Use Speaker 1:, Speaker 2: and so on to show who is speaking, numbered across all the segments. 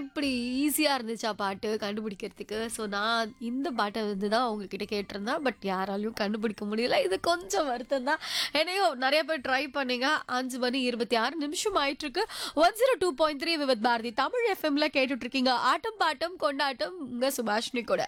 Speaker 1: இப்படி ஈஸியாக இருந்துச்சா பாட்டு கண்டுபிடிக்கிறதுக்கு ஸோ நான் இந்த பாட்டை வந்து தான் உங்ககிட்ட கேட்டிருந்தேன் பட் யாராலையும் கண்டுபிடிக்க முடியல இது கொஞ்சம் வருத்தம் தான் என்னையும் நிறைய பேர் ட்ரை பண்ணீங்க அஞ்சு மணி இருபத்தி ஆறு நிமிஷம் ஆயிட்டு இருக்கு one zero two point three Vividh Bharati Tamil எஃப்எம்ல கேட்டுட்டு இருக்கீங்க ஆட்டம் பாட்டம் கொண்டாட்டம் உங்க சுபாஷினி கூட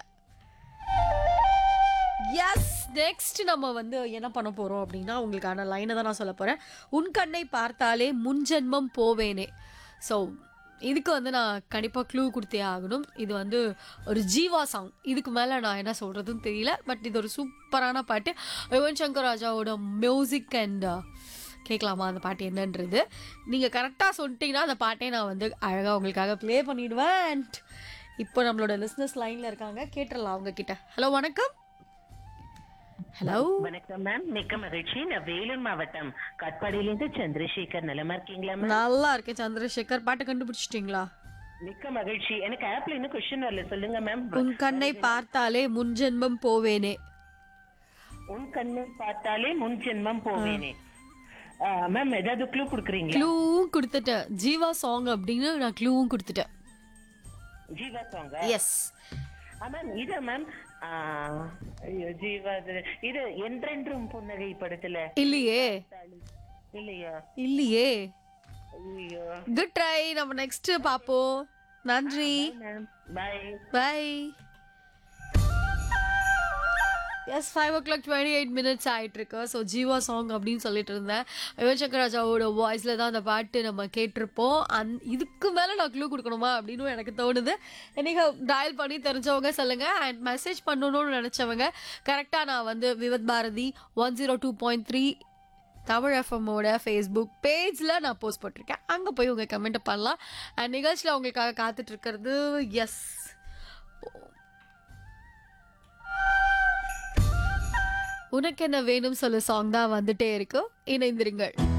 Speaker 1: எஸ் நெக்ஸ்ட் நம்ம வந்து என்ன பண்ண போறோம் அப்படின்னா உங்களுக்கான லைனை தான் நான் சொல்ல போறேன் உன் கண்ணை பார்த்தாலே முன்ஜென்மம் போவேனே ஸோ இதுக்கு வந்து நான் கண்டிப்பாக க்ளூ கொடுத்தே ஆகணும் இது வந்து ஒரு ஜீவா சாங் இதுக்கு மேலே நான் என்ன சொல்கிறதுன்னு தெரியல பட் இது ஒரு சூப்பரான பாட்டு யுவன் சங்கர் ராஜாவோட மியூசிக் அண்ட் கேட்கலாமா அந்த பாட்டு என்னன்றது நீங்கள் கரெக்டாக சொல்லிட்டீங்கன்னா அந்த பாட்டை நான் வந்து அழகாக உங்களுக்காக ப்ளே பண்ணிடுவேன் அண்ட் இப்போ நம்மளோட லிஸ்னஸ் லைனில் இருக்காங்க கேட்டுடலாம் அவங்க கிட்ட ஹலோ வணக்கம் ஹலோ
Speaker 2: வணக்கம் மேம் மிக்க மகிழ்ச்சி நான் வேலூர் மாவட்டம் காட்பாடியிலிருந்து சந்திரசேகர் நலமா இருக்கீங்களா மேம்
Speaker 1: நல்லா இருக்கேன் சந்திரசேகர் பாட்டு கண்டுபிடிச்சிட்டிங்களா
Speaker 2: மிக்க மகிழ்ச்சி எனக்கு ஆப்ல இன்னும் கொஸ்டின் வரல சொல்லுங்க மேம்
Speaker 1: உன் கண்ணை பார்த்தாலே முன்ஜென்மம் போவேனே
Speaker 2: உன் கண்ணை பார்த்தாலே முன் ஜென்மம் போவேனே மேம் ஏதாவது க்ளூ குடுக்குறீங்களா
Speaker 1: க்ளூவும் கொடுத்துட்டேன் ஜீவா சாங் அப்படின்னு நான் க்ளூவும் கொடுத்துட்டேன்
Speaker 2: ஜீவா சாங்க
Speaker 1: எஸ்
Speaker 2: மேம் இது மேம் ஐயோ ஜீவா இது- இது என்றென்றும் புன்னகை படத்துல
Speaker 1: இல்லையே
Speaker 2: இல்லையா
Speaker 1: இல்லையே
Speaker 2: ஐயோ
Speaker 1: குட் ட்ரை நம்ம நெக்ஸ்ட் பாப்போம் நன்றி
Speaker 2: ma'am bye
Speaker 1: bye yes five o'clock twenty eight minutes ஆயிட்டு இருக்கு ஸோ ஜீவா சாங் அப்படின்னு சொல்லிட்டு இருந்தேன் யுவன் சங்கர் ராஜாவோட வாய்ஸில் தான் அந்த பாட்டு நம்ம கேட்டிருப்போம் அந் இதுக்கு மேலே நான் க்ளூ கொடுக்கணுமா அப்படின்னு எனக்கு தோணுது நீங்கள் டயல் பண்ணி தெரிஞ்சவங்க சொல்லுங்க அண்ட் மெசேஜ் பண்ணணும்னு நினச்சவங்க கரெக்டாக நான் வந்து Vividh Bharati one zero two point three Tamil எஃப்எம்மோட ஃபேஸ்புக் பேஜில் நான் போஸ்ட் போட்டிருக்கேன் அங்கே போய் உங்கள் கமெண்ட் பண்ணலாம் அண்ட் நிகழ்ச்சியில் உங்களுக்காக காத்துட்டு இருக்கிறது எஸ் உனக்கு என்ன வேணும் சொல்லு சாங் தான் வந்துட்டே இருக்கு இணைந்திருங்கள்